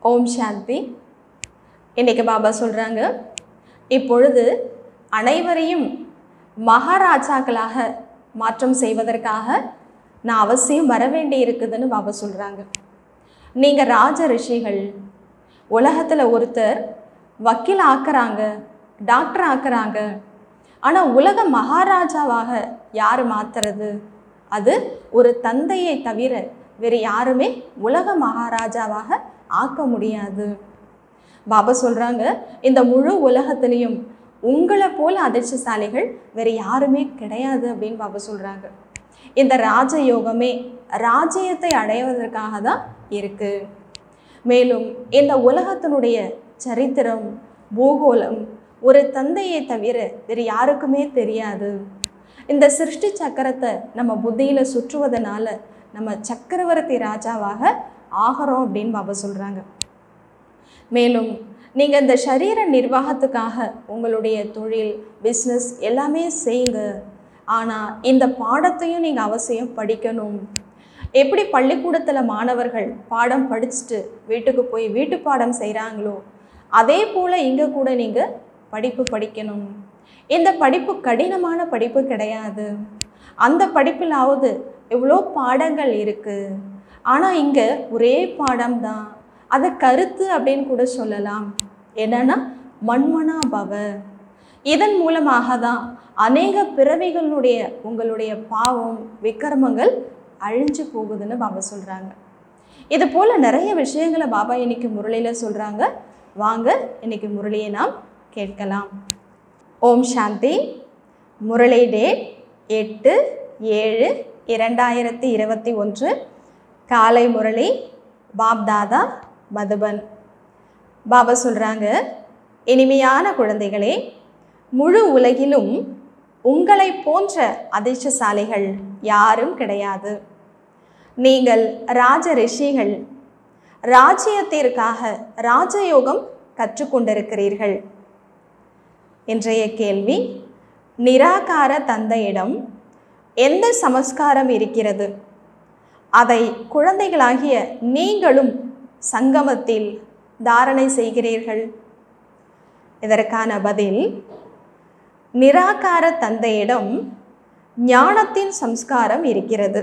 ஓம் சாந்தி இன்னைக்கு பாபா சொல்கிறாங்க இப்பொழுது அனைவரையும் மகாராஜாக்களாக மாற்றம் செய்வதற்காக நான் அவசியம் வர வேண்டி இருக்குதுன்னு பாபா சொல்கிறாங்க நீங்கள் ராஜ ரிஷிகள் உலகத்தில் ஒருத்தர் வக்கீல் ஆக்குறாங்க டாக்டர் ஆக்குறாங்க ஆனால் உலக மகாராஜாவாக யார் மாத்துறது அது ஒரு தந்தையை தவிர வேறு யாருமே உலக மகாராஜாவாக ஆக்க முடியாது பாபா சொல்கிறாங்க இந்த முழு உலகத்திலையும் உங்களை போல அதிர்ஷ்டசாலிகள் வேறு யாருமே கிடையாது அப்படின்னு பாபா சொல்கிறாங்க இந்த ராஜயோகமே ராஜ்யத்தை அடைவதற்காக தான் இருக்குது மேலும் இந்த உலகத்தினுடைய சரித்திரம் பூகோளம் ஒரு தந்தையை தவிர வேறு யாருக்குமே தெரியாது இந்த சிருஷ்டி சக்கரத்தை நம்ம புத்தியில் சுற்றுவதனால நம்ம சக்கரவர்த்தி ராஜாவாக ஆகிறோம் அப்படின்னு பாபா சொல்கிறாங்க மேலும் நீங்கள் இந்த சரீர நிர்வாகத்துக்காக உங்களுடைய தொழில் பிஸ்னஸ் எல்லாமே செய்யுங்க ஆனால் இந்த பாடத்தையும் நீங்கள் அவசியம் படிக்கணும் எப்படி பள்ளிக்கூடத்தில் மாணவர்கள் பாடம் படிச்சுட்டு வீட்டுக்கு போய் வீட்டு பாடம் செய்கிறாங்களோ அதே போல் இங்கே கூட நீங்கள் படிப்பு படிக்கணும் இந்த படிப்பு கடினமான படிப்பு கிடையாது அந்த படிப்பிலாவது எவ்வளோ பாடங்கள் இருக்குது ஆனால் இங்கே ஒரே பாடம் தான் அதை கருத்து அப்படின்னு கூட சொல்லலாம் என்னன்னா மண்மனா பவ இதன் மூலமாக தான் அநேக பிறவிகளுடைய உங்களுடைய பாவம் விக்கிரமங்கள் அழிஞ்சு போகுதுன்னு பாபா சொல்கிறாங்க இது போல் நிறைய விஷயங்களை பாபா இன்னைக்கு முரளியில் சொல்கிறாங்க வாங்க இன்னைக்கு முரளியை நாம் கேட்கலாம் ஓம் சாந்தி முரளி டேட் எட்டு ஏழு இரண்டாயிரத்தி இருபத்தி ஒன்று காலை முரளி பாப்தாதா மதுபன் பாபா சொல்கிறாங்க இனிமையான குழந்தைகளே முழு உலகிலும் உங்களை போன்ற அதிர்ஷ்டசாலிகள் யாரும் கிடையாது நீங்கள் ராஜ ரிஷிகள் ராஜ்யத்திற்காக ராஜயோகம் கற்றுக்கொண்டிருக்கிறீர்கள் இன்றைய கேள்வி நிராகார தந்தையிடம் எந்த சமஸ்காரம் இருக்கிறது அதை குழந்தைகளாகிய நீங்களும் சங்கமத்தில் தாரணை செய்கிறீர்கள் இதற்கான பதில் நிராகார தந்தையிடம் ஞானத்தின் சம்ஸ்காரம் இருக்கிறது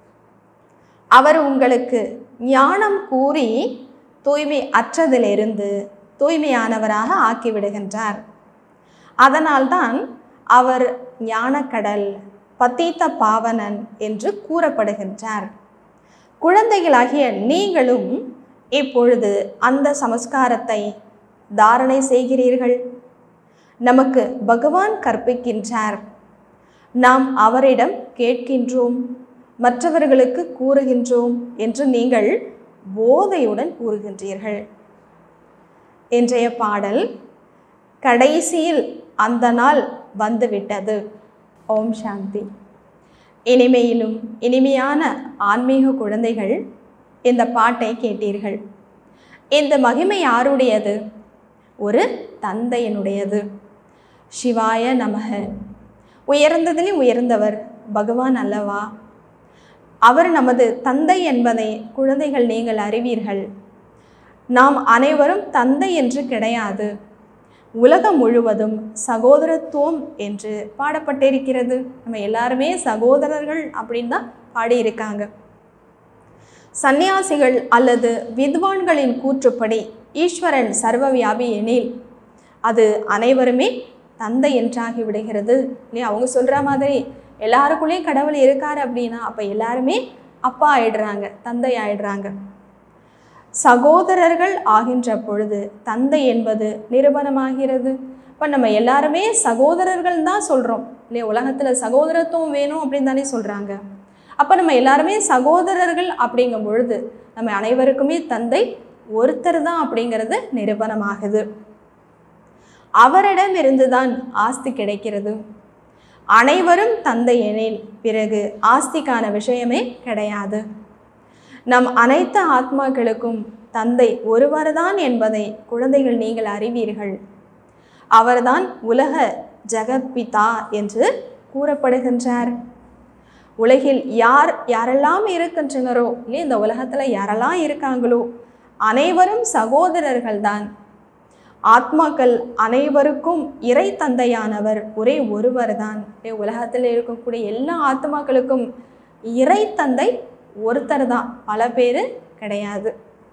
அவர் உங்களுக்கு ஞானம் கூறி தூய்மை அற்றதிலிருந்து தூய்மையானவராக ஆக்கிவிடுகின்றார் அதனால்தான் அவர் ஞானக்கடல் பத்தீத்த பாவனன் என்று கூறப்படுகின்றார் குழந்தைகளாகிய நீங்களும் இப்பொழுது அந்த சமஸ்காரத்தை தாரணை செய்கிறீர்கள் நமக்கு பகவான் கற்பிக்கின்றார் நாம் அவரிடம் கேட்கின்றோம் மற்றவர்களுக்கு கூறுகின்றோம் என்று நீங்கள் போதையுடன் கூறுகின்றீர்கள் இன்றைய பாடல் கடைசியில் அந்த நாள் வந்துவிட்டது ஓம் சாந்தி இனிமையிலும் இனிமையான ஆன்மீக குழந்தைகள் இந்த பாட்டை கேட்டீர்கள் இந்த மகிமை யாருடையது ஒரு தந்தையனுடையது சிவாய நமக உயர்ந்ததிலே உயர்ந்தவர் பகவான் அல்லவா அவர் நமது தந்தை என்பதை குழந்தைகள் நீங்கள் அறிவீர்கள் நாம் அனைவரும் தந்தை என்று கிடையாது உலகம் முழுவதும் சகோதரத்துவம் என்று பாடப்பட்டிருக்கிறது நம்ம எல்லாருமே சகோதரர்கள் அப்படின்னு தான் பாடியிருக்காங்க சந்நியாசிகள் அல்லது வித்வான்களின் கூற்றுப்படி ஈஸ்வரன் சர்வவியாபி எனில் அது அனைவருமே தந்தை என்றாகி விடுகிறது இல்லையா அவங்க சொல்கிற மாதிரி எல்லாருக்குள்ளேயும் கடவுள் இருக்கார் அப்படின்னா அப்போ எல்லாருமே அப்பா ஆயிடுறாங்க தந்தை ஆயிடுறாங்க சகோதரர்கள் ஆகின்ற பொழுது தந்தை என்பது நிரூபணமாகிறது இப்போ நம்ம எல்லாருமே சகோதரர்கள் தான் சொல்கிறோம் இல்லையா உலகத்தில் சகோதரத்துவம் வேணும் அப்படின்னு தானே சொல்கிறாங்க அப்போ நம்ம எல்லாருமே சகோதரர்கள் அப்படிங்கும் பொழுது நம்ம அனைவருக்குமே தந்தை ஒருத்தர் தான் அப்படிங்கிறது நிரூபணமாகுது அவரிடமிருந்து தான் ஆஸ்தி கிடைக்கிறது அனைவரும் தந்தை எனில் பிறகு ஆஸ்திக்கான விஷயமே கிடையாது நம் அனைத்து ஆத்மாக்களுக்கும் தந்தை ஒருவர்தான் என்பதை குழந்தைகள் நீங்கள் அறிவீர்கள் அவர்தான் உலக ஜெகத்பிதா என்று கூறப்படுகின்றார் உலகில் யார் யாரெல்லாம் இருக்கின்றனரோ இல்லையா இந்த உலகத்தில் யாரெல்லாம் இருக்காங்களோ அனைவரும் சகோதரர்கள்தான் ஆத்மாக்கள் அனைவருக்கும் இறை தந்தையானவர் ஒரே ஒருவர்தான் உலகத்தில் இருக்கக்கூடிய எல்லா ஆத்மாக்களுக்கும் இறை தந்தை ஒருத்தர் தான் பல பேர் கிடையாது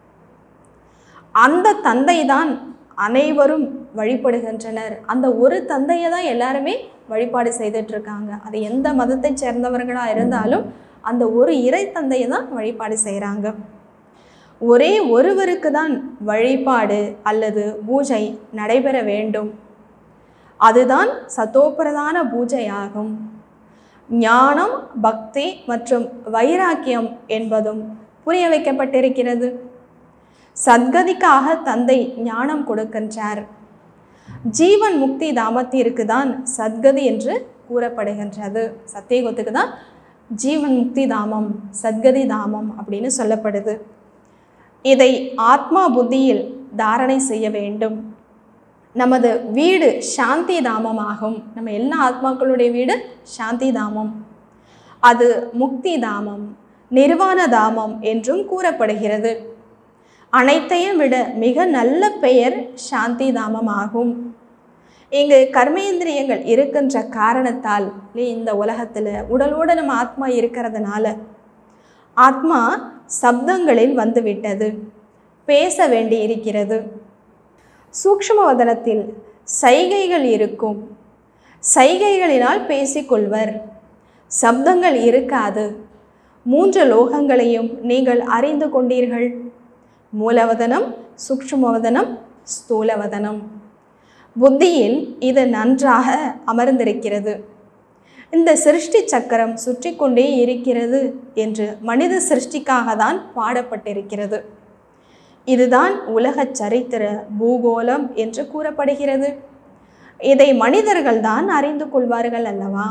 அந்த தந்தை தான் அனைவரும் வழிபடுகின்றனர் அந்த ஒரு தந்தையை தான் எல்லாருமே வழிபாடு செய்துட்டு இருக்காங்க அது எந்த மதத்தை சேர்ந்தவர்களாக இருந்தாலும் அந்த ஒரு இறை தந்தையை தான் வழிபாடு செய்கிறாங்க ஒரே ஒருவருக்கு தான் வழிபாடு அல்லது பூஜை நடைபெற வேண்டும் அதுதான் சத்தோப்பிரதான பூஜையாகும் ஞானம் பக்தி மற்றும் வைராக்கியம் என்பதும் புரிய வைக்கப்பட்டிருக்கிறது சத்கதிக்காக தந்தை ஞானம் கொடுக்கின்றார் ஜீவன் முக்தி தாமத்திற்கு தான் சத்கதி என்று கூறப்படுகின்றது சத்தியகுத்துக்கு தான் ஜீவன் முக்தி தாமம் சத்கதி தாமம் அப்படின்னு சொல்லப்படுது இதை ஆத்மா புத்தியில் தாரணை செய்ய வேண்டும் நமது வீடு சாந்தி தாமமாகும் நம்ம எல்லா ஆத்மாக்களுடைய வீடு சாந்தி தாமம் அது முக்தி தாமம் நிர்வாண தாமம் என்றும் கூறப்படுகிறது அனைத்தையும் விட மிக நல்ல பெயர் சாந்தி தாமம் ஆகும் இங்கு கர்மேந்திரியங்கள் இருக்கின்ற காரணத்தால் இந்த உலகத்தில் உடலோடு நம்ம ஆத்மா இருக்கிறதுனால ஆத்மா சப்தங்களில் வந்துவிட்டது பேச வேண்டி இருக்கிறது சூக்ஷ்மவதனத்தில் சைகைகள் இருக்கும் சைகைகளினால் பேசிக்கொள்வர் சப்தங்கள் இருக்காது மூன்று லோகங்களையும் நீங்கள் அறிந்து கொண்டீர்கள் மூலவதனம் சூக்ஷ்மவதனம் ஸ்தூலவதனம் புத்தியில் இது நன்றாக அமர்ந்திருக்கிறது இந்த சிருஷ்டி சக்கரம் சுற்றி கொண்டே இருக்கிறது என்று மனித சிருஷ்டிக்காக தான் பாடப்பட்டிருக்கிறது இதுதான் உலக சரித்திர பூகோளம் என்று கூறப்படுகிறது இதை மனிதர்கள் தான் அறிந்து கொள்வார்கள் அல்லவா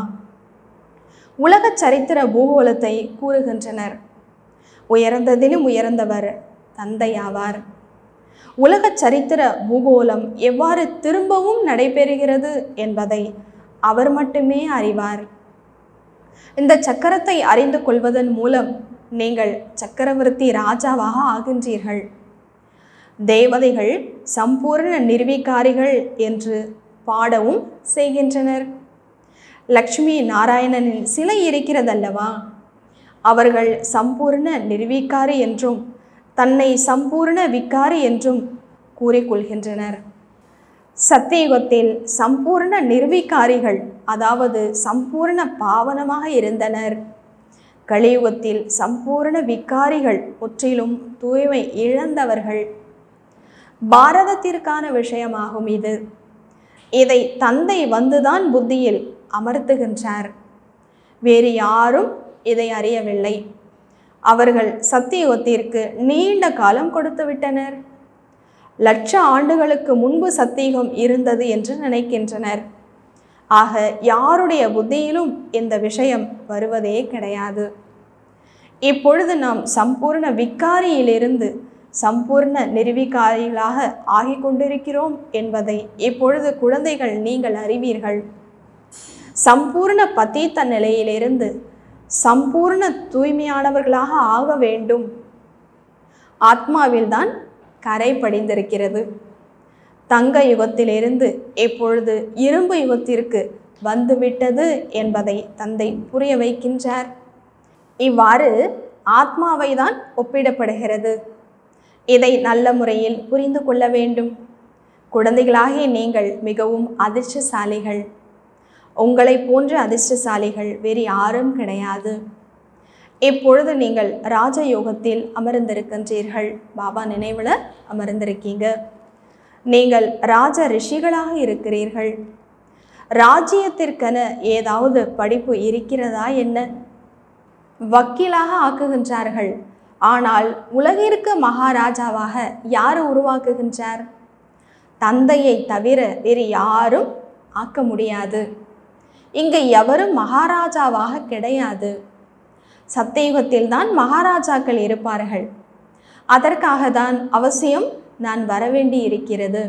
உலக சரித்திர பூகோளத்தை கூறுகின்றனர் உயர்ந்ததிலும் உயர்ந்தவர் தந்தையாவார் உலக சரித்திர பூகோளம் எவ்வாறு திரும்பவும் நடைபெறுகிறது என்பதை அவர் மட்டுமே அறிவார் இந்த சக்கரத்தை அறிந்து கொள்வதன் மூலம் நீங்கள் சக்கரவர்த்தி ராஜாவாக ஆகின்றீர்கள் தேவதைகள் சம்பூர்ண நிர்வீகாரிகள் என்று பாடவும் செய்கின்றனர் லக்ஷ்மி நாராயணனின் சிலை இருக்கிறதல்லவா அவர்கள் சம்பூர்ண நிர்வீக்காரி என்றும் தன்னை சம்பூர்ண விக்காரி என்றும் கூறிக்கொள்கின்றனர் சத்தியுகத்தில் சம்பூர்ண நிர்வீக்காரிகள் அதாவது சம்பூர்ண பாவனமாக இருந்தனர் கலியுகத்தில் சம்பூர்ண விக்காரிகள் முற்றிலும் தூய்மை இழந்தவர்கள் பாரதத்திற்கான விஷயமாகும் இது இதை தந்தை வந்துதான் புத்தியில் அமர்த்துகின்றார் வேறு யாரும் இதை அறியவில்லை அவர்கள் சத்தியுகத்திற்கு நீண்ட காலம் கொடுத்து விட்டனர் லட்ச ஆண்டுகளுக்கு முன்பு சத்தியுகம் இருந்தது என்று நினைக்கின்றனர் ஆக யாருடைய புத்தியிலும் இந்த விஷயம் வருவதே கிடையாது இப்பொழுது நாம் சம்பூர்ண விக்காரியிலிருந்து சம்பூர்ண நிர்விகாரிகளாக ஆகிக் கொண்டிருக்கிறோம் என்பதை இப்பொழுது குழந்தைகள் நீங்கள் அறிவீர்கள் சம்பூர்ண பத்தீத்த நிலையிலிருந்து சம்பூர்ண தூய்மையானவர்களாக ஆக வேண்டும் ஆத்மாவில்தான் கரை படிந்திருக்கிறது தங்க யுகத்திலிருந்து இப்பொழுது இரும்பு யுகத்திற்கு வந்துவிட்டது என்பதை தந்தை புரிய வைக்கின்றார் இவ்வாறு ஆத்மாவை தான் ஒப்பிடப்படுகிறது இதை நல்ல முறையில் புரிந்து கொள்ள வேண்டும் குழந்தைகளாகிய நீங்கள் மிகவும் அதிர்ஷ்டசாலிகள் உங்களை போன்ற அதிர்ஷ்டசாலிகள் வேறு யாரும் கிடையாது இப்பொழுது நீங்கள் ராஜயோகத்தில் அமர்ந்திருக்கின்றீர்கள் பாபா நினைவில் அமர்ந்திருக்கீங்க நீங்கள் ராஜ ரிஷிகளாக இருக்கிறீர்கள் ராஜ்யத்திற்கென ஏதாவது படிப்பு இருக்கிறதா என்ன வக்கீலாக ஆக்குகின்றார்கள் ஆனால் உலகிற்கு மகாராஜாவாக யார் உருவாக்குகின்றார் தந்தையை தவிர வேறு யாரும் ஆக்க முடியாது இங்கு எவரும் மகாராஜாவாக கிடையாது சத்தியுகத்தில் தான் மகாராஜாக்கள் இருப்பார்கள் அதற்காக தான் அவசியம் நான் வரவேண்டி இருக்கிறது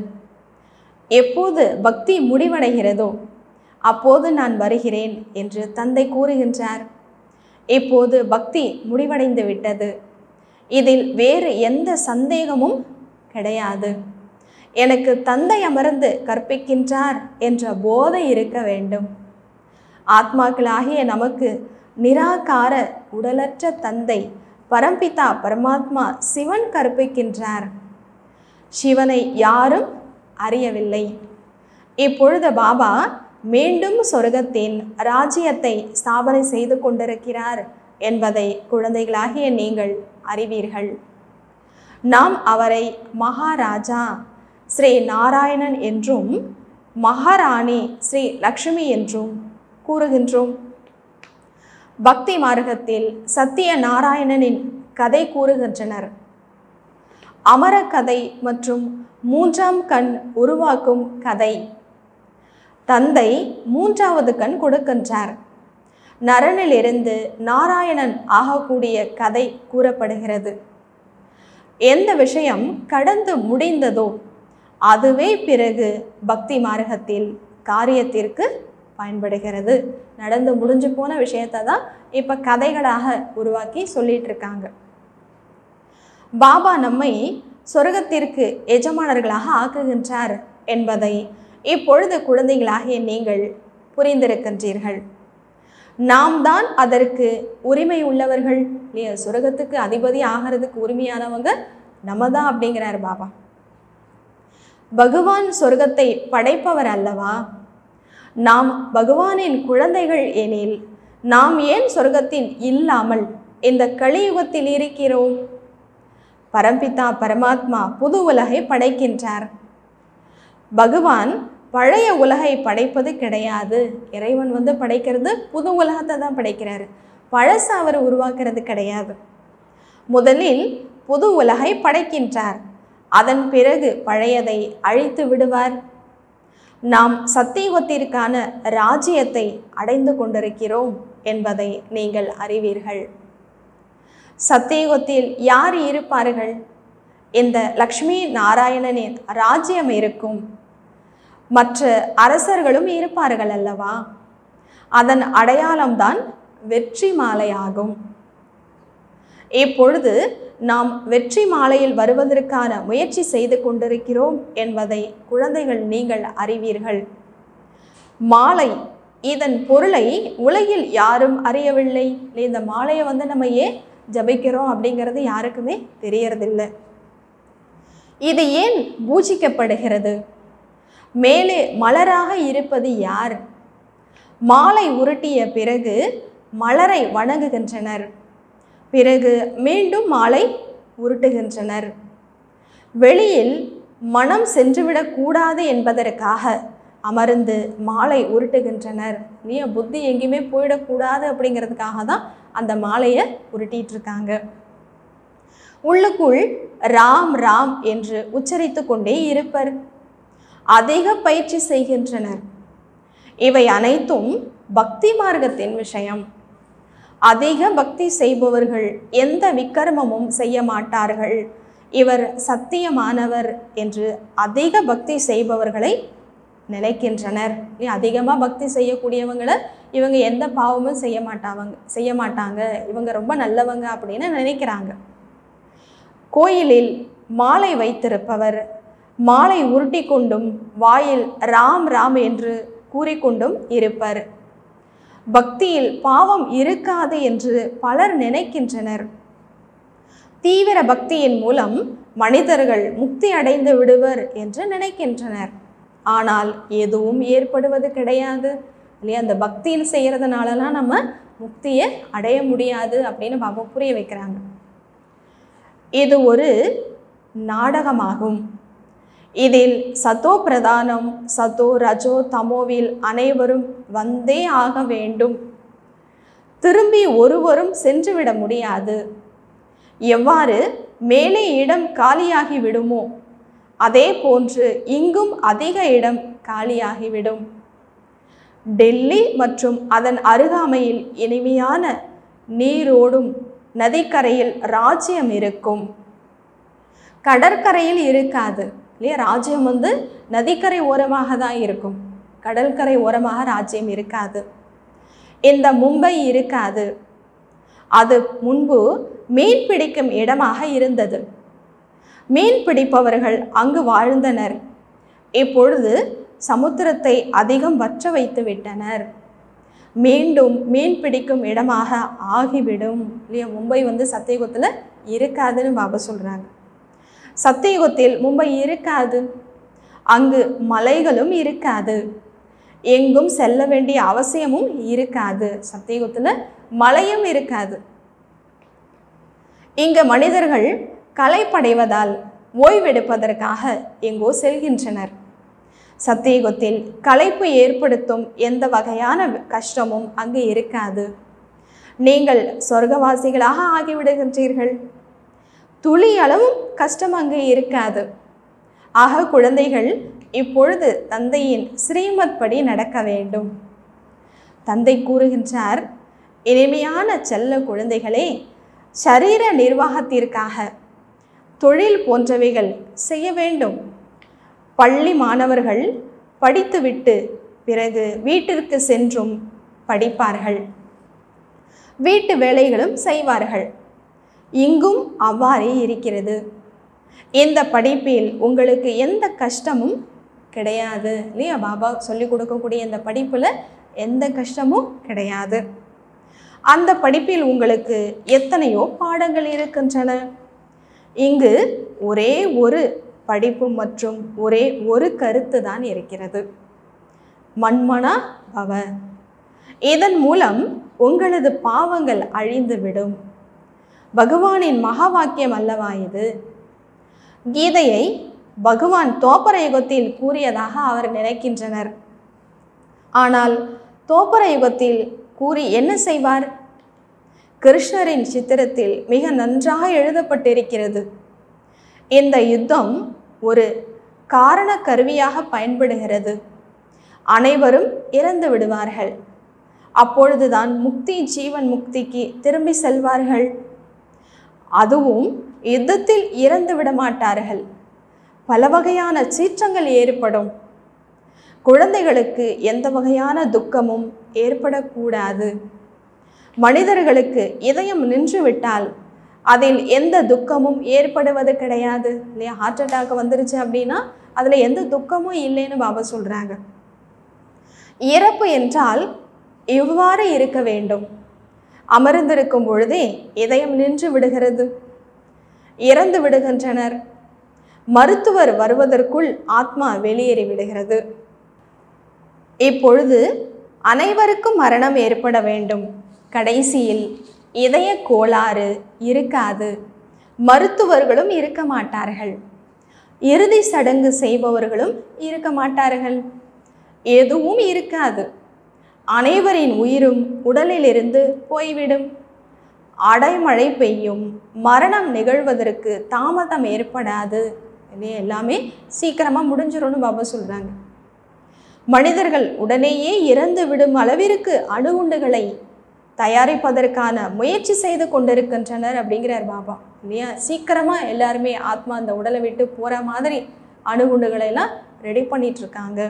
எப்போது பக்தி முடிவடைகிறதோ அப்போது நான் வருகிறேன் என்று தந்தை கூறுகின்றார் இப்போது பக்தி முடிவடைந்து விட்டது இதில் வேறு எந்த சந்தேகமும் கிடையாது எனக்கு தந்தை அமர்ந்து கற்பிக்கின்றார் என்ற போதை இருக்க வேண்டும் ஆத்மாக்களாகிய நமக்கு நிராகார உடலற்ற தந்தை பரம்பிதா பரமாத்மா சிவன் கற்பிக்கின்றார் சிவனை யாரும் அறியவில்லை இப்பொழுது பாபா மீண்டும் சொர்க்கத்தின் ராஜ்யத்தை ஸ்தாபனை செய்து கொண்டிருக்கிறார் என்பதை குழந்தைகளாகிய நீங்கள் அறிவீர்கள் நாம் அவரை மகாராஜா ஸ்ரீ நாராயணன் என்றும் மகாராணி ஸ்ரீ லக்ஷ்மி என்றும் கூறுகின்றோம் பக்தி மார்க்கத்தில் சத்திய நாராயணனின் கதை கூறுகின்றனர் அமர கதை மற்றும் மூன்றாம் கண் உருவாக்கும் கதை தந்தை மூன்றாவது கண் கொடுக்கின்றார் நரனிலிருந்து நாராயணன் ஆகக்கூடிய கதை கூறப்படுகிறது எந்த விஷயம் கடந்து முடிந்ததோ அதுவே பிறகு பக்தி மார்க்கத்தில் காரியத்திற்கு பயன்படுகிறது நடந்து முடிஞ்சு போன விஷயத்தை தான் இப்போ கதைகளாக உருவாக்கி சொல்லிட்டு இருக்காங்க பாபா நம்மை சொர்க்கத்திற்கு எஜமானர்களாக ஆக்குகின்றார் என்பதை இப்பொழுது குழந்தைகளாகிய நீங்கள் புரிந்திருக்கின்றீர்கள் நாம் தான் அதற்கு உரிமை உள்ளவர்கள் இல்லையா சொர்க்கத்துக்கு அதிபதி ஆகிறதுக்கு உரிமையானவங்க நம்ம தான் அப்படிங்கிறார் பாபா பகவான் சொர்க்கத்தை படைப்பவர் அல்லவா நாம் பகவானின் குழந்தைகள் எனில் நாம் ஏன் சொர்க்கத்தில் இல்லாமல் இந்த கலியுகத்தில் இருக்கிறோம் பரம்பிதா பரமாத்மா புது உலகை படைக்கின்றார் பகவான் பழைய உலகை படைப்பது கிடையாது இறைவன் வந்து படைக்கிறது புது உலகத்தை தான் படைக்கிறாரு பழசை அவர் உருவாக்குறது கிடையாது முதலில் புது உலகை படைக்கின்றார் அதன் பிறகு பழையதை அழித்து விடுவார் நாம் சத்தியுகத்திற்கான ராஜ்யத்தை அடைந்து கொண்டிருக்கிறோம் என்பதை நீங்கள் அறிவீர்கள் சத்தியுகத்தில் யார் இருப்பார்கள் இந்த லக்ஷ்மி நாராயணனின் ராஜ்யம் இருக்கும் மற்ற அரசர்களும் இருப்பார்கள் அல்லவா அதன் அடையாளம்தான் வெற்றி மாலையாகும் இப்பொழுது நாம் வெற்றி மாலையில் வருவதற்கான முயற்சி செய்து கொண்டிருக்கிறோம் என்பதை குழந்தைகள் நீங்கள் அறிவீர்கள் மாலை இதன் பொருளை உலகில் யாரும் அறியவில்லை இந்த மாலையை வந்து நம்ம ஏன் ஜபிக்கிறோம் அப்படிங்கிறது யாருக்குமே தெரியறதில்லை இது ஏன் பூஜிக்கப்படுகிறது மேலே மலராக இருப்பது யார் மாலை உருட்டிய பிறகு மலரை வணங்குகின்றனர் பிறகு மீண்டும் மாலை உருட்டுகின்றனர் வெளியில் மனம் சென்றுவிடக்கூடாது என்பதற்காக அமர்ந்து மாலை உருட்டுகின்றனர் இல்லையா புத்தி எங்கேயுமே போயிடக்கூடாது அப்படிங்கிறதுக்காக தான் அந்த மாலையை உருட்டிட்டு இருக்காங்க உள்ளுக்குள் ராம் ராம் என்று உச்சரித்து கொண்டே இருப்பர் அதிக பயிற்சி செய்கின்றனர் இவை அனைத்தும் பக்தி மார்க்கத்தின் விஷயம் அதிக பக்தி செய்பவர்கள் எந்த விக்கிரமமும் செய்ய மாட்டார்கள் இவர் சத்தியமானவர் என்று அதிக பக்தி செய்பவர்களை நினைக்கின்றனர் அதிகமாக பக்தி செய்யக்கூடியவங்களை இவங்க எந்த பாவமும் செய்ய மாட்டாங்க செய்ய மாட்டாங்க இவங்க ரொம்ப நல்லவங்க அப்படின்னு நினைக்கிறாங்க கோயிலில் மாலை வைத்திருப்பவர் மாலை உருட்டி கொண்டும் வாயில் ராம் ராம் என்று கூறிக்கொண்டும் இருப்பர் பக்தியில் பாவம் இருக்காது என்று பலர் நினைக்கின்றனர் தீவிர பக்தியின் மூலம் மனிதர்கள் முக்தி அடைந்து விடுவர் என்று நினைக்கின்றனர் ஆனால் எதுவும் ஏற்படுவது கிடையாது இல்லையா அந்த பக்தியில் செய்கிறதுனாலலாம் நம்ம முக்தியை அடைய முடியாது அப்படின்னு பாபா புரிய வைக்கிறாங்க இது ஒரு நாடகமாகும் இதில் சத்தோ பிரதானம் சத்தோ ரஜோ தமோவில் அனைவரும் வந்தே ஆக வேண்டும் திரும்பி ஒருவரும் சென்றுவிட முடியாது எவ்வாறு மேலே இடம் காலியாகி விடுமோ அதே போன்று இங்கும் அதிக இடம் காலியாகிவிடும் டெல்லி மற்றும் அதன் அருகாமையில் இனிமையான நீரோடும் நதிக்கரையில் ராஜ்யம் இருக்கும் கடற்கரையில் இருக்காது இல்லையா ராஜ்யம் வந்து நதிக்கரை ஓரமாக தான் இருக்கும் கடற்கரை ஓரமாக ராஜ்யம் இருக்காது இந்த மும்பை இருக்காது அது முன்பு மீன் பிடிக்கும் இடமாக இருந்தது மீன் பிடிப்பவர்கள் அங்கு வாழ்ந்தனர் இப்பொழுது சமுத்திரத்தை அதிகம் வற்ற வைத்து விட்டனர் மீண்டும் மீன் பிடிக்கும் இடமாக ஆகிவிடும் இல்லையா மும்பை வந்து சத்தியகுத்தில் இருக்காதுன்னு பாபா சொல்கிறாங்க சத்தியகுத்தில் மும்பை இருக்காது அங்கு மலைகளும் இருக்காது எங்கும் செல்ல வேண்டிய அவசியமும் இருக்காது சத்தியகுத்தில் மலையும் இருக்காது இங்க மனிதர்கள் களைப்படைவதால் ஓய்வெடுப்பதற்காக எங்கோ செல்கின்றனர் சத்தியகுத்தில் களைப்பு ஏற்படுத்தும் எந்த வகையான கஷ்டமும் அங்கு இருக்காது நீங்கள் சொர்க்கவாசிகளாக ஆகிவிடுகின்றீர்கள் துளி அளவும் கஷ்டம் அங்கு இருக்காது ஆக குழந்தைகள் இப்பொழுது தந்தையின் ஸ்ரீமத் படி நடக்க வேண்டும் தந்தை கூறுகின்றார் இனிமையான செல்ல குழந்தைகளே சரீர நிர்வாகத்திற்காக தொழில் போன்றவைகள் செய்ய வேண்டும் பள்ளி மாணவர்கள் படித்துவிட்டு பிறகு வீட்டிற்கு சென்றும் படிப்பார்கள் வீட்டு வேலைகளும் செய்வார்கள் இங்கும் அவ்வாறே இருக்கிறது இந்த படிப்பில் உங்களுக்கு எந்த கஷ்டமும் கிடையாது இல்லையா பாபா சொல்லி கொடுக்கக்கூடிய இந்த படிப்பில் எந்த கஷ்டமும் கிடையாது அந்த படிப்பில் உங்களுக்கு எத்தனையோ பாடங்கள் இருக்கின்றன இங்கு ஒரே ஒரு படிப்பு மற்றும் ஒரே ஒரு கருத்து தான் இருக்கிறது மண்மனா பவ இதன் மூலம் உங்களது பாவங்கள் அழிந்துவிடும் பகவானின் மகா வாக்கியம் அல்லவா இது கீதையை பகவான் தோப்பர யுகத்தில் கூறியதாக அவர் நினைக்கின்றனர் ஆனால் தோப்பர யுகத்தில் கூறி என்ன செய்வார் கிருஷ்ணரின் சித்திரத்தில் மிக நன்றாக எழுதப்பட்டிருக்கிறது இந்த யுத்தம் ஒரு காரண கருவியாக பயன்படுகிறது அனைவரும் இறந்து விடுவார்கள் அப்பொழுதுதான் முக்தி ஜீவன் முக்திக்கு திரும்பி செல்வார்கள் அதுவும் யுத்தத்தில் இறந்து விட மாட்டார்கள் பல வகையான சீற்றங்கள் ஏற்படும் குழந்தைகளுக்கு எந்த வகையான துக்கமும் ஏற்படக்கூடாது மனிதர்களுக்கு இதயம் நின்று விட்டால் அதில் எந்த துக்கமும் ஏற்படுவது கிடையாது இல்லையா ஹார்ட் அட்டாக் வந்துருச்சு அப்படின்னா அதில் எந்த துக்கமும் இல்லைன்னு பாபா சொல்கிறாங்க இறப்பு என்றால் இவ்வாறு இருக்க வேண்டும் அமர்ந்திருக்கும் பொழுதே இதயம் நின்று விடுகிறது இறந்து விடுகின்றனர் மருத்துவர் வருவதற்குள் ஆத்மா வெளியேறி விடுகிறது இப்பொழுது அனைவருக்கும் மரணம் ஏற்பட வேண்டும் கடைசியில் இதய கோளாறு இருக்காது மருத்துவர்களும் இருக்க மாட்டார்கள் இறுதி சடங்கு செய்பவர்களும் இருக்க மாட்டார்கள் எதுவும் இருக்காது அனைவரின் உயிரும் உடலிலிருந்து போய்விடும் அடைமழை பெய்யும் மரணம் நிகழ்வதற்கு தாமதம் ஏற்படாது இது எல்லாமே சீக்கிரமாக முடிஞ்சிரும்னு பாபா சொல்கிறாங்க மனிதர்கள் உடனேயே இறந்து விடும் அளவிற்கு அணுகுண்டுகளை தயாரிப்பதற்கான முயற்சி செய்து கொண்டிருக்கின்றனர் அப்படிங்கிறார் பாபா இல்லையா சீக்கிரமாக எல்லாருமே ஆத்மா அந்த உடலை விட்டு போகிற மாதிரி அணுகுண்டுகளை எல்லாம் ரெடி பண்ணிட்டு இருக்காங்க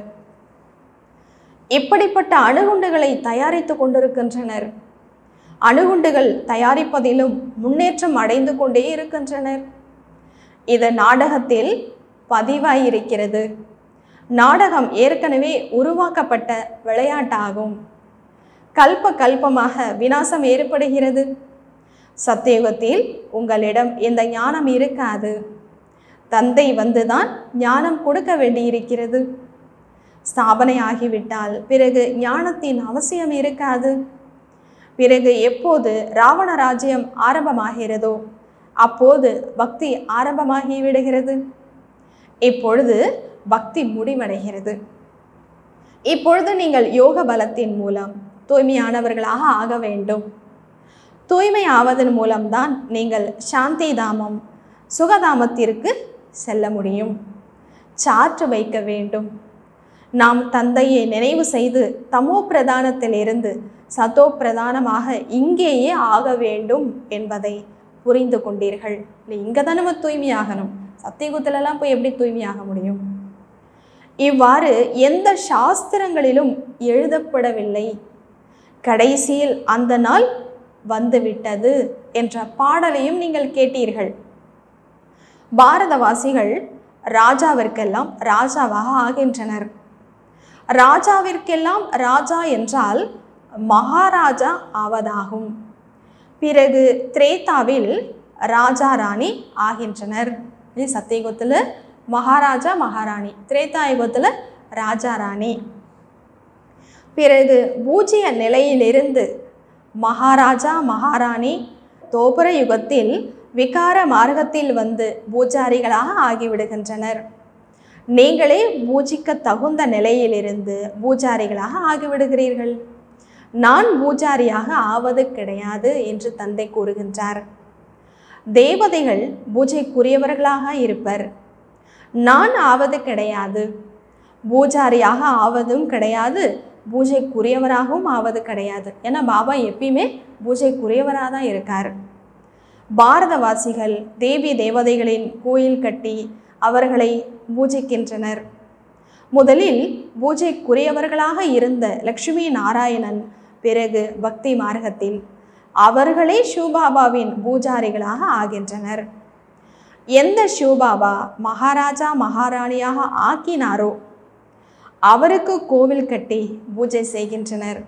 இப்படிப்பட்ட அணுகுண்டுகளை தயாரித்து கொண்டிருக்கின்றனர் அணுகுண்டுகள் தயாரிப்பதிலும் முன்னேற்றம் அடைந்து கொண்டே இருக்கின்றனர் இது நாடகத்தில் பதிவாயிருக்கிறது நாடகம் ஏற்கனவே உருவாக்கப்பட்ட விளையாட்டாகும் கல்ப கல்பமாக வினாசம் ஏற்படுகிறது சத்தியுகத்தில் உங்களிடம் இந்த ஞானம் இருக்காது தந்தை வந்துதான் ஞானம் கொடுக்க வேண்டியிருக்கிறது ஸ்தாபனை ஆகிவிட்டால் பிறகு ஞானத்தின் அவசியம் இருக்காது பிறகு எப்போது ராவண ராஜ்யம் ஆரம்பமாகிறதோ அப்போது பக்தி ஆரம்பமாகி விடுகிறது இப்பொழுது பக்தி முடிவடைகிறது இப்பொழுது நீங்கள் யோக பலத்தின் மூலம் தூய்மையானவர்களாக ஆக வேண்டும் தூய்மை ஆவதன் மூலம்தான் நீங்கள் சாந்தி தாமம் சுகதாமத்திற்கு செல்ல முடியும் சாற்று வைக்க வேண்டும் நாம் தந்தையை நினைவு செய்து தமோ பிரதானத்திலிருந்து சதோ பிரதானமாக இங்கேயே ஆக வேண்டும் என்பதை புரிந்து கொண்டீர்கள் இல்லை இங்கே தான் நம்ம தூய்மையாகணும் சத்தியகுத்திலலாம் போய் எப்படி தூய்மையாக முடியும் இவ்வாறு எந்த சாஸ்திரங்களிலும் எழுதப்படவில்லை கடைசியில் அந்த நாள் வந்துவிட்டது என்ற பாடலையும் நீங்கள் கேட்டீர்கள் பாரதவாசிகள் ராஜாவிற்கெல்லாம் ராஜாவாக ஆகின்றனர் ராஜாவிற்கெல்லாம் ராஜா என்றால் மகாராஜா ஆவதாகும் பிறகு திரேதாவில் ராஜா ராணி ஆகின்றனர் இது சத்தியகுத்தில் மகாராஜா மகாராணி திரேதாயுகத்தில் ராஜா ராணி பிறகு பூஜ்ய நிலையிலிருந்து மகாராஜா மகாராணி தோபர யுகத்தில் விகார மார்க்கத்தில் வந்து பூஜாரிகளாக ஆகிவிடுகின்றனர் நீங்களே பூஜிக்க தகுந்த நிலையிலிருந்து பூஜாரிகளாக ஆகிவிடுகிறீர்கள் நான் பூஜாரியாக ஆவது கிடையாது என்று தந்தை கூறுகின்றார் தேவதைகள் பூஜைக்குரியவர்களாக இருப்பர் நான் ஆவது கிடையாது பூஜாரியாக ஆவதும் கிடையாது பூஜைக்குரியவராகவும் ஆவது கிடையாது ஏன்னா பாபா எப்பயுமே பூஜைக்குரியவராக தான் இருக்கார் பாரதவாசிகள் தேவி தேவதைகளின் கோயில் கட்டி அவர்களை பூஜிக்கின்றனர் முதலில் பூஜைக்குரியவர்களாக இருந்த லக்ஷ்மி நாராயணன் பிறகு பக்தி மார்க்கத்தில் அவர்களே ஷூபாபாவின் பூஜாரிகளாக ஆகின்றனர் எந்த ஷூபாபா மகாராஜா மகாராணியாக ஆக்கினாரோ அவருக்கு கோவில் கட்டி பூஜை செய்கின்றனர்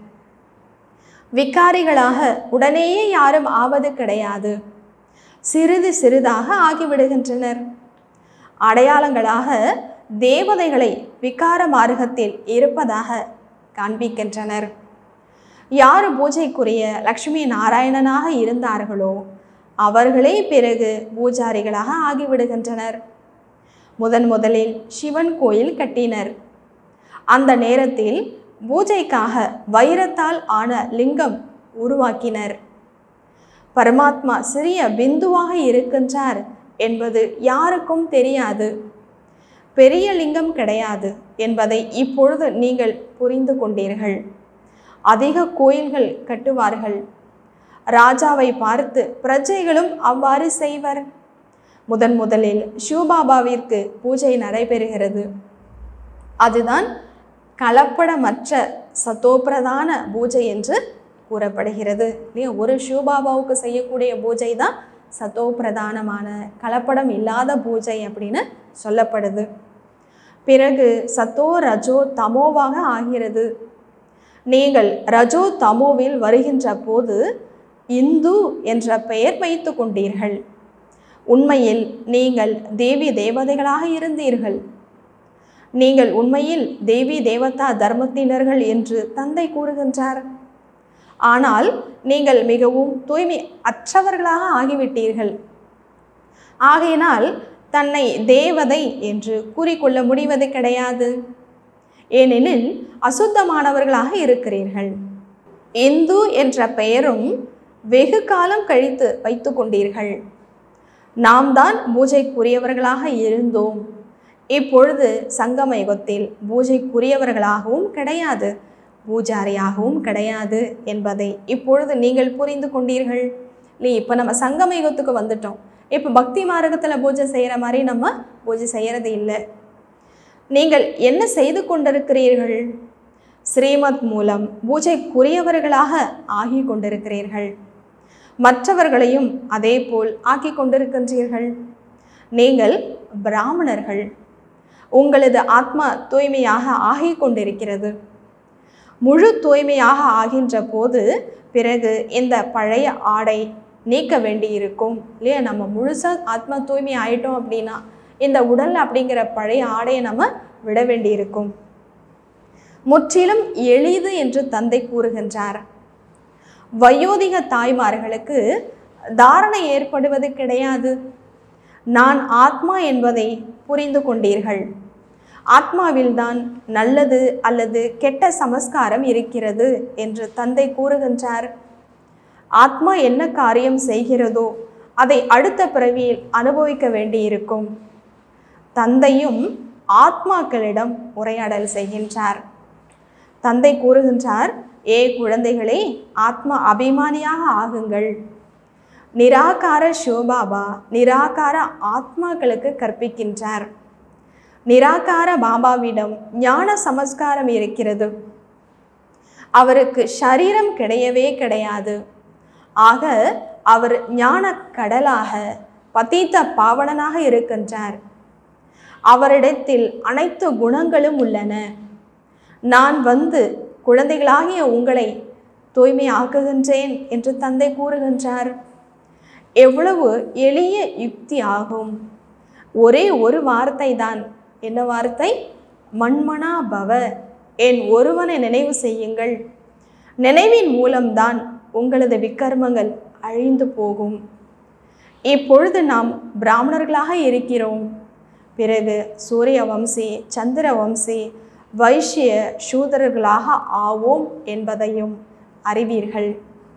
விகாரிகளாக உடனேயே யாரும் ஆவது கிடையாது சிறிது சிறிதாக ஆகிவிடுகின்றனர் அடையாளங்களாக தேவதைகளை விகார மார்க்கத்தில் இருப்பதாக காண்பிக்கின்றனர் யார் பூஜைக்குரிய லக்ஷ்மி நாராயணனாக இருந்தார்களோ அவர்களே பிறகு பூஜாரிகளாக ஆகிவிடுகின்றனர் முதன் முதலில் சிவன் கோயில் கட்டினர் அந்த நேரத்தில் பூஜைக்காக வைரத்தால் ஆன லிங்கம் உருவாக்கினர் பரமாத்மா சிறிய பிந்துவாக இருக்கின்றார் என்பது யாருக்கும் தெரியாது பெரிய லிங்கம் கிடையாது என்பதை இப்பொழுது நீங்கள் புரிந்து கொண்டீர்கள் அதிக கோயில்கள் கட்டுவார்கள் ராஜாவை பார்த்து பிரஜைகளும் அவ்வாறு செய்வர் முதன் முதலில் ஷூபாபாவிற்கு பூஜை நடைபெறுகிறது அதுதான் கலப்படமற்ற சத்தோப்பிரதான பூஜை என்று கூறப்படுகிறது இல்லையா ஒரு ஷூபாபாவுக்கு செய்யக்கூடிய பூஜை தான் சத்தோ பிரதானமான கலப்படம் இல்லாத பூஜை அப்படின்னு சொல்லப்படுது பிறகு சத்தோ ரஜோ தமோவாக ஆகிறது நீங்கள் ரஜோ தமோவில் வருகின்ற போது இந்து என்ற பெயர் வைத்து கொண்டீர்கள் உண்மையில் நீங்கள் தேவி தேவதைகளாக இருந்தீர்கள் நீங்கள் உண்மையில் தேவி தேவதா தர்மத்தினர்கள் என்று தந்தை கூறுகின்றார் ஆனால் நீங்கள் மிகவும் தூய்மை அற்றவர்களாக ஆகிவிட்டீர்கள் ஆகையினால் தன்னை தேவதை என்று கூறிக்கொள்ள முடிவது கிடையாது ஏனெனில் அசுத்தமானவர்களாக இருக்கிறீர்கள் இந்து என்ற பெயரும் வெகு காலம் கழித்து வைத்து கொண்டீர்கள் நாம் தான் பூஜைக்குரியவர்களாக இருந்தோம் இப்பொழுது சங்கம யுகத்தில் பூஜைக்குரியவர்களாகவும் கிடையாது பூஜாரியாகவும் கிடையாது என்பதை இப்பொழுது நீங்கள் புரிந்து கொண்டீர்கள் இல்லை இப்போ நம்ம சங்கம யுகத்துக்கு வந்துட்டோம் இப்போ பக்தி மார்க்கத்தில் பூஜை செய்கிற மாதிரி நம்ம பூஜை செய்கிறது இல்லை நீங்கள் என்ன செய்து கொண்டிருக்கிறீர்கள் ஸ்ரீமத் மூலம் பூஜைக்குரியவர்களாக ஆகி கொண்டிருக்கிறீர்கள் மற்றவர்களையும் அதே போல் ஆக்கி கொண்டிருக்கின்றீர்கள் நீங்கள் பிராமணர்கள் உங்களது ஆத்மா தூய்மையாக ஆகி கொண்டிருக்கிறது முழு தூய்மையாக ஆகின்ற போது பிறகு இந்த பழைய ஆடை நீக்க வேண்டியிருக்கும் இல்லையா நம்ம முழுசாக ஆத்மா தூய்மை ஆயிட்டோம் அப்படின்னா இந்த உடல் அப்படிங்கிற பழைய ஆடையை நம்ம விட வேண்டியிருக்கும் முற்றிலும் எளிது என்று தந்தை கூறுகின்றார் வயோதிக தாய்மார்களுக்கு தாரணை ஏற்படுவது கிடையாது நான் ஆத்மா என்பதை புரிந்து கொண்டீர்கள் ஆத்மாவில்தான் நல்லது அல்லது கெட்ட சமஸ்காரம் இருக்கிறது என்று தந்தை கூறுகின்றார் ஆத்மா என்ன காரியம் செய்கிறதோ அதை அடுத்த பிறவியில் அனுபவிக்க வேண்டியிருக்கும் தந்தையும் ஆத்மாக்களிடம் உரையாடல் செய்கின்றார் தந்தை கூறுகின்றார் ஏ குழந்தைகளே ஆத்மா அபிமானியாக ஆகுங்கள் நிராகார ஷோபாபா நிராகார ஆத்மாக்களுக்கு கற்பிக்கின்றார் நிராகார பாபாவிடம் ஞான சமஸ்காரம் இருக்கிறது அவருக்கு சரீரம் கிடையவே கிடையாது ஆக அவர் ஞான கடலாக பதீத்த பாவனனாக இருக்கின்றார் அவரிடத்தில் அனைத்து குணங்களும் உள்ளன நான் வந்து குழந்தைகளாகிய உங்களை தூய்மையாக்குகின்றேன் என்று தந்தை கூறுகின்றார் எவ்வளவு எளிய யுக்தி ஆகும் ஒரே ஒரு வார்த்தை தான் என்ன வார்த்தை மண்மனா பவ என் ஒருவனை நினைவு செய்யுங்கள் நினைவின் மூலம்தான் உங்களது விக்கர்மங்கள் அழிந்து போகும் இப்பொழுது நாம் பிராமணர்களாக இருக்கிறோம் பிறகு சூரிய வம்சி சந்திர வம்சி வைஷ்ய சூதரர்களாக ஆவோம் என்பதையும் அறிவீர்கள்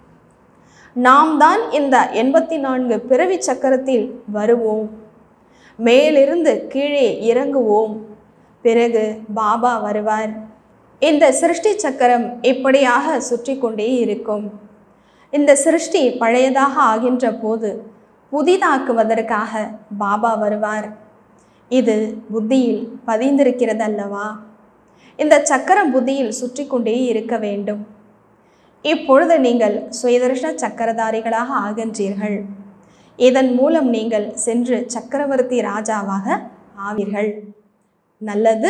நாம் தான் இந்த எண்பத்தி நான்கு பிறவி சக்கரத்தில் வருவோம் மேலிருந்து கீழே இறங்குவோம் பிறகு பாபா வருவார் இந்த சிருஷ்டி சக்கரம் இப்படியாக சுற்றி கொண்டே இருக்கும் இந்த சிருஷ்டி பழையதாக ஆகின்ற போது புதிதாக்குவதற்காக பாபா வருவார் இது புத்தியில் பதிந்திருக்கிறது அல்லவா இந்த சக்கரம் புத்தியில் சுற்றி கொண்டே இருக்க வேண்டும் இப்பொழுது நீங்கள் சுயதர்ஷன சக்கரதாரிகளாக ஆகின்றீர்கள் இதன் மூலம் நீங்கள் சென்று சக்கரவர்த்தி ராஜாவாக ஆவீர்கள் நல்லது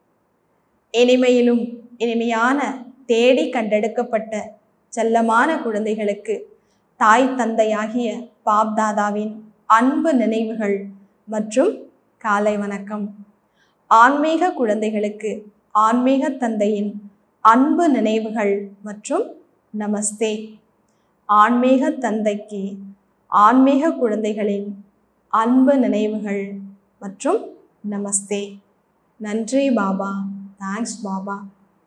இனிமையிலும் இனிமையான தேடி கண்டெடுக்கப்பட்ட செல்லமான குழந்தைகளுக்கு தாய் தந்தையாகிய பாப்தாதாவின் அன்பு நினைவுகள் மற்றும் காலை வணக்கம் ஆன்மீக குழந்தைகளுக்கு ஆன்மீக தந்தையின் அன்பு நினைவுகள் மற்றும் நமஸ்தே ஆன்மீக தந்தைக்கு ஆன்மீக குழந்தைகளின் அன்பு நினைவுகள் மற்றும் நமஸ்தே நன்றி பாபா தேங்க்ஸ் பாபா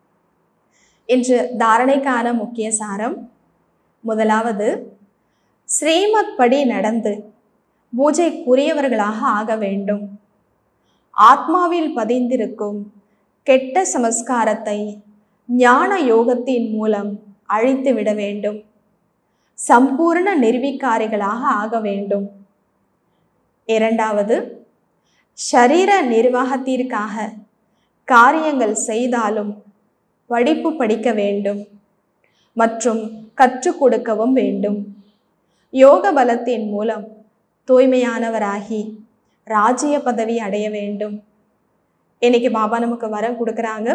இன்று தாரணைக்கான முக்கிய சாரம் முதலாவது ஸ்ரீமத் படி நடந்து பூஜைக்குரியவர்களாக ஆக வேண்டும் ஆத்மாவில் பதிந்திருக்கும் கெட்ட சமஸ்காரத்தை ஞான யோகத்தின் மூலம் அழித்து விட வேண்டும் சம்பூர்ண நிர்வீக்காரிகளாக ஆக வேண்டும் இரண்டாவது ஷரீர நிர்வாகத்திற்காக காரியங்கள் செய்தாலும் படிப்பு படிக்க வேண்டும் மற்றும் கற்றுக் கொடுக்கவும் வேண்டும் யோக பலத்தின் மூலம் தூய்மையானவராகி ராஜ்ய பதவி அடைய வேண்டும் இன்னைக்கு பாபா நமக்கு வரம் கொடுக்குறாங்க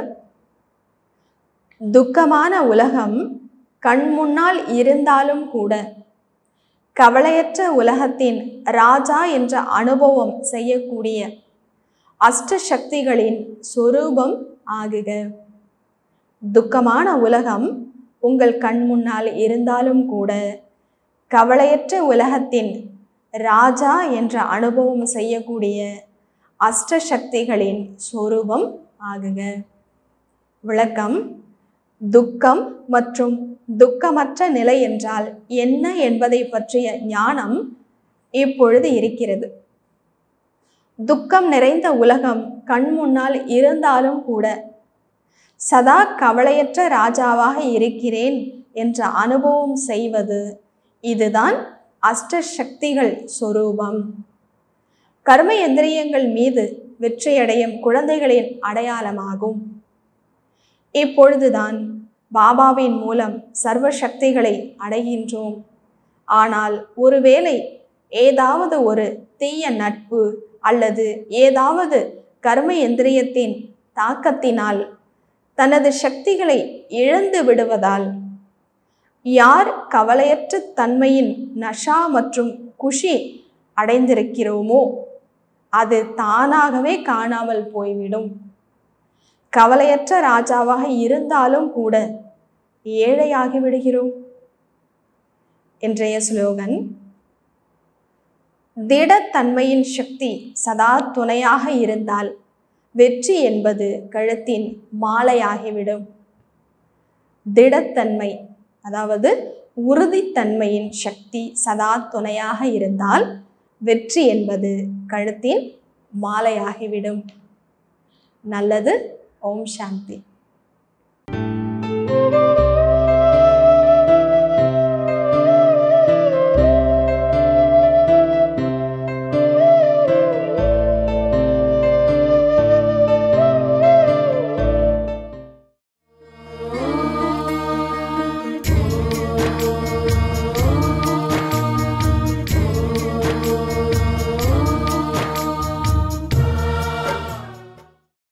துக்கமான உலகம் கண் முன்னால் இருந்தாலும் கூட கவலையற்ற உலகத்தின் ராஜா என்ற அனுபவம் செய்யக்கூடிய அஷ்ட சக்திகளின் சொரூபம் ஆகுக துக்கமான உலகம் உங்கள் கண் முன்னால் இருந்தாலும் கூட கவலையற்ற உலகத்தின் ராஜா என்ற அனுபவம் செய்யக்கூடிய அஷ்ட சக்திகளின் சொரூபம் ஆகுக விளக்கம் துக்கம் மற்றும் துக்கமற்ற நிலை என்றால் என்ன என்பதை பற்றிய ஞானம் இப்பொழுது இருக்கிறது துக்கம் நிறைந்த உலகம் கண் முன்னால் இருந்தாலும் கூட சதா கவலையற்ற ராஜாவாக இருக்கிறேன் என்ற அனுபவம் செய்வது இதுதான் அஷ்ட சக்திகள் சொரூபம் கர்ம எந்திரியங்கள் மீது வெற்றியடையும் குழந்தைகளின் அடையாளமாகும் இப்பொழுதுதான் பாபாவின் மூலம் சர்வ சக்திகளை அடைகின்றோம் ஆனால் ஒருவேளை ஏதாவது ஒரு தீய நட்பு அல்லது ஏதாவது கர்ம எந்திரியத்தின் தாக்கத்தினால் தனது சக்திகளை இழந்து விடுவதால் யார் கவலையற்ற தன்மையின் நஷா மற்றும் குஷி அடைந்திருக்கிறோமோ அது தானாகவே காணாமல் போய்விடும் கவலையற்ற ராஜாவாக இருந்தாலும் கூட ஏழையாகி விடுகிறோம் இன்றைய ஸ்லோகன் திடத்தன்மையின் சக்தி சதா துணையாக இருந்தால் வெற்றி என்பது கழுத்தின் மாலையாகிவிடும் திடத்தன்மை அதாவது உறுதித்தன்மையின் சக்தி சதா துணையாக இருந்தால் வெற்றி என்பது கழுத்தின் மாலையாகிவிடும் நல்லது ஓம் சாந்தி